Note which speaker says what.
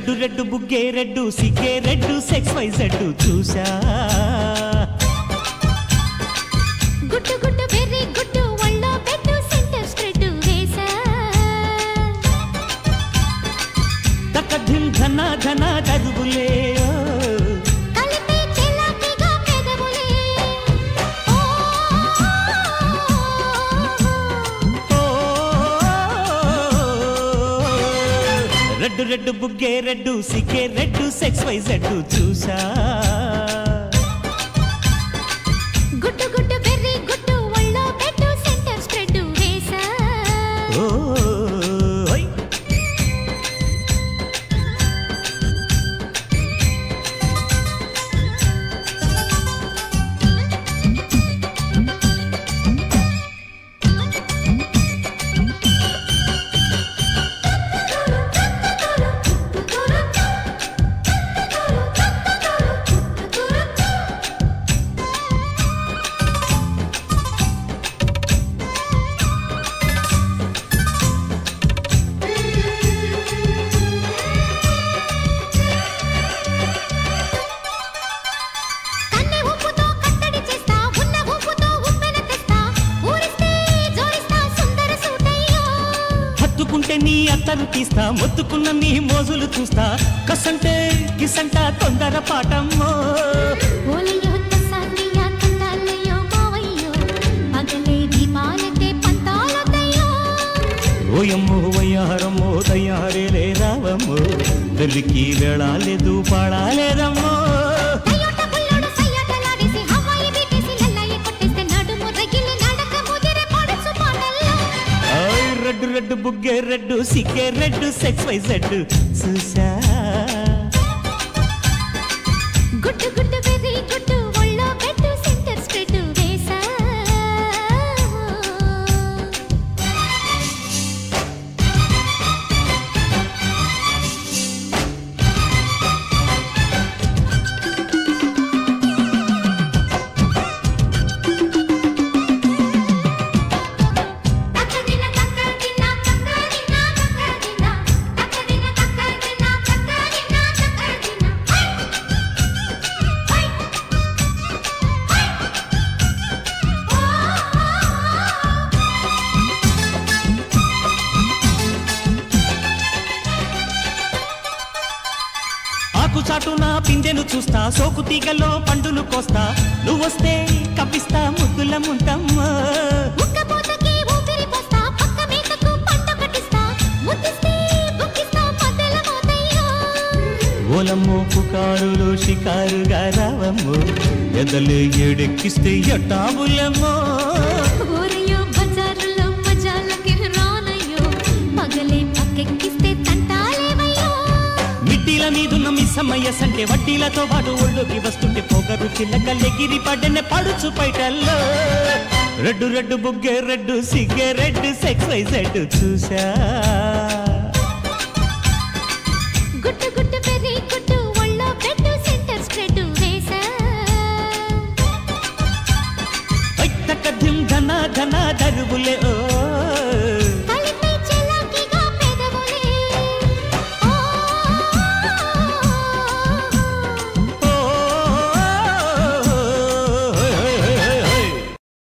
Speaker 1: Red red బుగ్గే red సిగ్గే red X Y Z చూసా
Speaker 2: గుట్టు గుట్టు వెర్రి గుట్టు ఒళ్ళో పెట్టు సెంటర్ స్ప్రెడ్ వేసా
Speaker 1: తక్క ధిమ్ ధన ధన దరుగులే
Speaker 2: కలిపి చెలాకిగా పెదవులే ఓ
Speaker 1: రెడ్డు రెడ్డు బుగ్గే రెడ్డు సిగ్గే రెడ్డు సెక్స్ వై జడ్డు చూసా
Speaker 2: గుట్టు గుట్టు వెర్రి గుట్టు ఒళ్ళో పెట్టు సెంటర్ స్ప్రెడ్ వేసా
Speaker 1: ఓ ఓయ్.
Speaker 2: కన్నె ఉప్పుతో కట్టడి చేస్తా ఉన్న ఉప్పుతో ఉప్పెన తెస్తా ఊరిస్తే జోరిస్తా సుందర సూటయ్యో
Speaker 1: హత్తుకుంటే నీ అత్తరు తీస్తా మొత్తుకున్న నీ మోజులు చూస్తా కసంటే కిసంట తొందర పాటమ్మో
Speaker 2: ఓలయ్యో తసానియా తండాలయ్యో మావయ్యో పగలే దీపాలకే పంతాలొద్దయ్యో
Speaker 1: ఓయమ్మో వయ్యారమ్మో తయారే రావమ్మో వెర్రికి వేళాలేదు పాడాలేదమ్మో
Speaker 2: టయోటా బుల్లోడు సయ్యాటలాడేసి హవాయి బీటేసి లల్లయ్య కొట్టేస్తే నడుము రగిలి నడక ముదిరే పడచ్చు పాటల్లో
Speaker 1: ఆయ్ రెడ్డు రెడ్డు బుగ్గే రెడ్డు సిగ్గే రెడ్డు సెక్స్ వై జడ్డు చూసా
Speaker 2: గుట్టు గుట్టు వెర్రి గుట్టు ఒళ్ళో పెట్టు సెంటర్ స్ప్రెడ్ వేసా తక్కదిన తక్కదిన తక్కదిన తక్కదిన తక్కదిన తక్కదిన తక్కదిన తక్కదిన హై
Speaker 1: ఆకు చాటున పిందెను చూస్తా సోకు తీగలో పండును కోస్తా నువ్వొస్తే కప్పిస్తా ముద్దుల ముంటమ్మా
Speaker 2: ఉక్కపోతకి ఊపిరి పోస్తా పక్క మేకకు పంట కట్టిస్తా ముద్దిస్తే బుక్కిస్తా మధ్యల మోతయ్యో
Speaker 1: ఓలమ్మో పుకారులో షికారుగా రావమ్మో ఎదలు ఏడెక్కిస్తే ఎట్టాబులమ్మో
Speaker 2: ఊరయ్యో బజారులో మజాలకి రానయ్యో పగలే పక్కెక్కిస్తే తంటాలేవయ్యో
Speaker 1: మిట్టిల మీదున్న మిస్సమ్మయ్య సంటే వడ్డీలతో పాటు ఒళ్ళోకి వస్తుంటే పొగరు చిల్లకల్లెగిరి పడ్డనే పడుచు పైటల్లో రెడ్డు రెడ్డు బుగ్గే రెడ్డు సిగ్గే రెడ్డు సెక్స్ వై జెడ్ చూసా
Speaker 2: గుట్టు గుట్టు పెరి గుట్టు ఒళ్ళో పెట్టు సెంటర్ స్ప్రెడ్ వేసా
Speaker 1: ఐ తక్క ధిమ్ ధన ధన దరువులే ఓ